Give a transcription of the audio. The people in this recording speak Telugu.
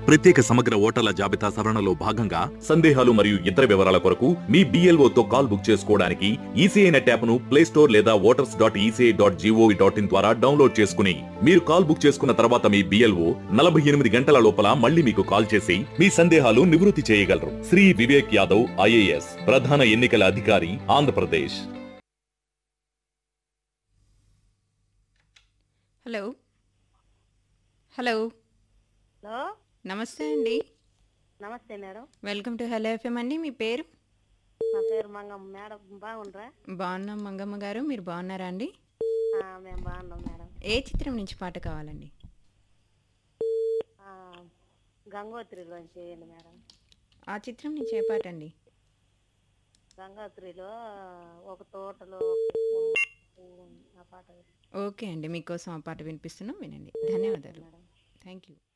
ప్రత్యేక సమగ్ర ఓటర్ల జాబితా సవరణలో భాగంగా సందేహాలు మరియు ఇతర వివరాల కొరకు మీ BLO తో కాల్ బుక్ చేసుకోవడానికి ఈసీఐ నెట్ యాప్ను ప్లే స్టోర్ లేదా voters dot ECI dot GOV dot in ద్వారా డౌన్లోడ్ చేసుకుని మీరు కాల్ బుక్ చేసుకున్న తర్వాత మీ బిఎల్ఓ నలభై ఎనిమిది గంటల లోపల మళ్ళీ మీకు కాల్ చేసి మీ సందేహాలు నివృత్తి చేయగలరు శ్రీ వివేక్ యాదవ్ ఐఏఎస్ ప్రధాన ఎన్నికల అధికారి ఆంధ్రప్రదేశ్ హలో హలో హలో నమస్తే అండి నమస్తే madam welcome to hello FM అండి మీ పేరు నా పేరు మంగమ్మ మేడం బాగుండ్రా బాగున్నాం మంగమ్మ గారు మీరు బాగున్నారా అండి ఆ, మేము బాగున్నాం మేడం ఏ చిత్రం నుంచి పాట కావాలండి ఆ, గంగోత్రిలోంచి వేయండి మేడం ఆ చిత్రం నుంచి ఏ పాట అండి గంగోత్రిలో ఒక తోటలో ఒక పువ్వు, ఆ పాట వేయండి ఓకే అండి మీకోసం ఆ పాట వినిపిస్తున్నాం వినండి ధన్యవాదాలు మేడం థ్యాంక్ యూ